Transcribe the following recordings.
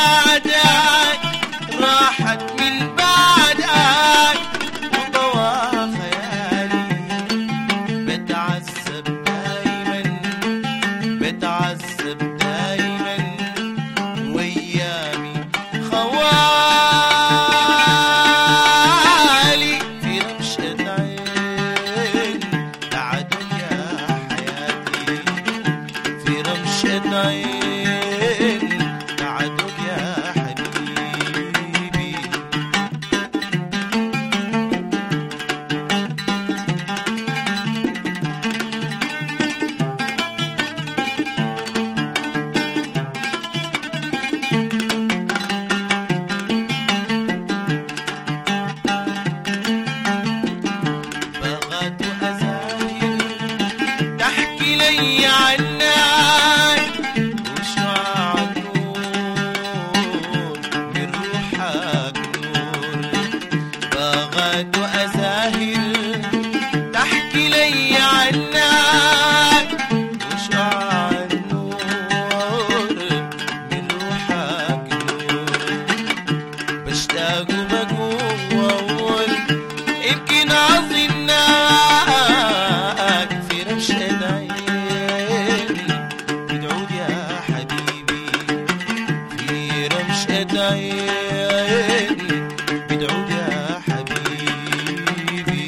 بعدك راحت من بعدك وطوى خيالي بتعذب دايما بتعذب دايما وايامي خوالي في رمشة عين تعدوا يا حياتي في رمشة عين تعدوا يا حبيبي بغت أزاهر تحكي لي عنك وشعاع النور من روحك نور بغت أزاهر تحكي لي عنك وشعاع النور من روحك نور بشتاق وبقول يمكن أظنك في رمشة عين بدعود يا حبيبي في رمشة عين بدعود يا حبيبي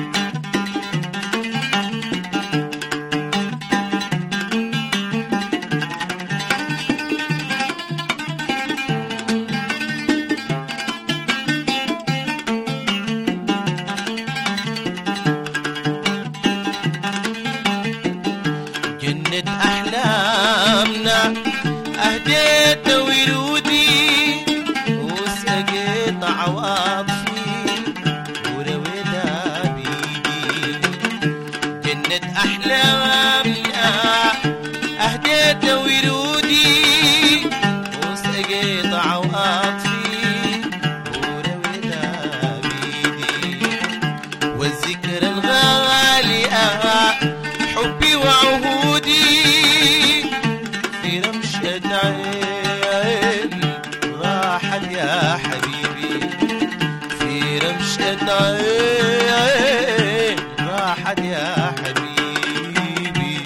جنة أحلامنا أهديت ورودي وسقيت عواطفي ورويتها بيدي جنة أحلامنا أهديت ورودي وسقيت عواطفي ورويتها بيدي والذكرى الغالية حبي وعهودي في رمشة عين راحت يا حبيبي في رمشة عين راحت يا حبيبي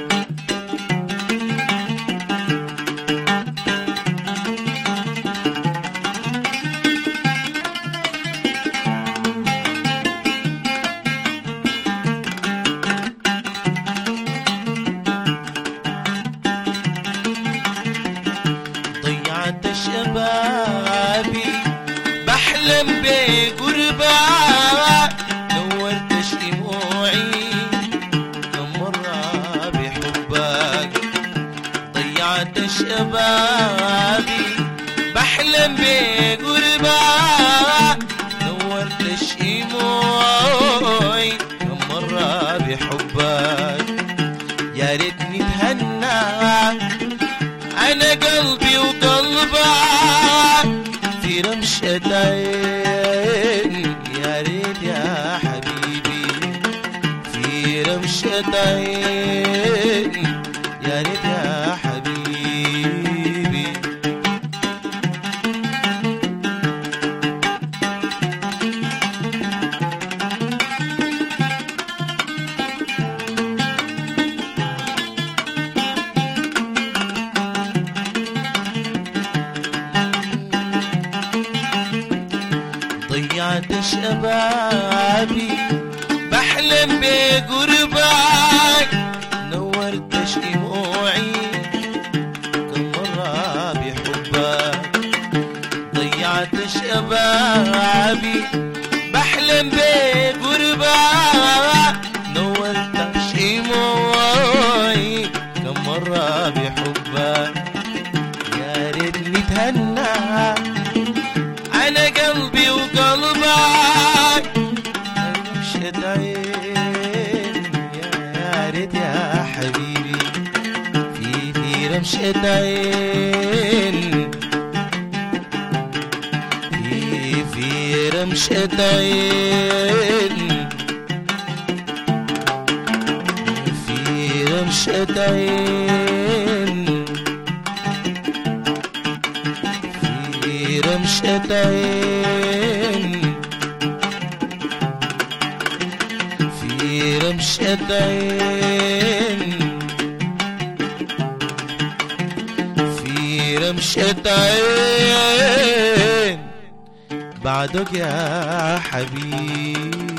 ضيعت شبابي بحلم بقربك نورت شموعي كم مرة بحبك ضيعت شبابي بحلم بقربك نورت شموعي كم مرة بحبك يا ريتني تهنى انا قلبي وقلبك في رمشة عين يا ريت يا حبيبي في رمشة عين يا ريت يا حبيبي ضيعت شبابي بحلم بقربك نورت شموعي كم مرة بحبك ضيعت شبابي بحلم بقربك نورت شموعي كم مرة بحبك يا ريتني تهنى انا قلبي وقلبك رمشة عين يا يا ريت يا حبيبي في في رمشة عين في في رمشة عين في رمشة عين رمشة عين في رمشة عين في رمشة عين بعدك يا حبيب